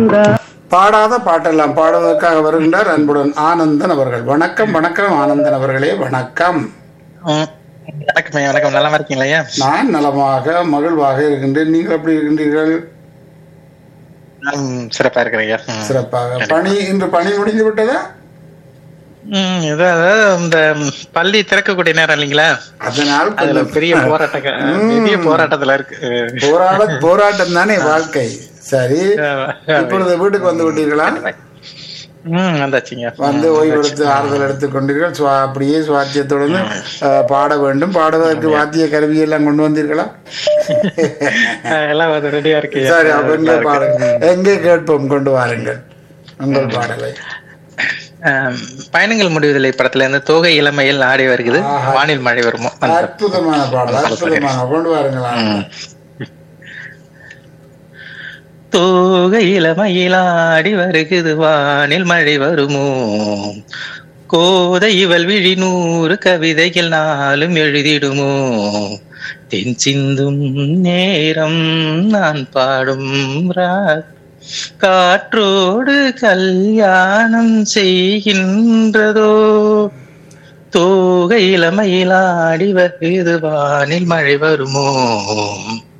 பாடாத பாட்டெல்லாம் பாடுவதற்காக வருகின்றார் அன்புடன் ஆனந்தன் அவர்கள் வணக்கம் வணக்கம் ஆனந்தன் அவர்களே வணக்கம் ம். வணக்கம் ஐயா, வணக்கம் நல்லா இருக்கீங்களா ஐயா நான் நலமாக மகிழ்வாக இருக்கின்றேன் நீங்கள் எப்படி இருக்கின்றீர்கள் ம், சிறப்பா இருக்கிறேன் ஐயா ம். சிறப்பாக பணி இன்று பணி முடிந்து விட்டதா ம், இது அதாவது இந்த ம், பள்ளி திறக்கக்கூடிய நேரம் இல்லைங்களா அதனால் அதுல கொஞ்சம் பெரிய போராட்ட பெரிய போராட்டத்துல இருக்கு போராட போராட்டம் தானே வாழ்க்கை சரி இப்பொழுது வீட்டுக்கு வந்து விட்டீர்களா ம் வந்தாச்சுங்க வந்து ஓய்வெடுத்து ஆறுதல் எடுத்துக் கொண்டீர்கள் சுவா- அப்படியே சுவாத்தியத்துடன் அஹ், பாட வேண்டும் பாடுவதற்கு வாத்திய கருவி எல்லாம் கொண்டு வந்தீர்களா அஹ், எல்லாம் அது ரெடியா இருக்கு ஐயா. சரி அப்ப எங்கே பாருங்க எங்கே கேட்போம் கொண்டு வாருங்கள் உங்கள் பாடலை அஹ், பயணங்கள் முடிவதில்லை படத்துல இருந்து தோகை இளமையில் ஆடி வருகிறது ஆஹா. வானில் மழை வருமோ அந்த அற்புதமான பாடல் அற்புதமான கொண்டு வாருங்களா தோகை இளமையில் ஆடி வருகிறது வானில் மழை வருமோ கோதை இவள் விழி நூறு கவிதைகள் நாளும் எழுதிடுமோ தென் சிந்தும் நேரம் நான் பாடும் ரா- காற்றோடு கல்யாணம் செய்கின்றதோ தோகை இளமையில் ஆடி வருகிறது வானில் மழை வருமோ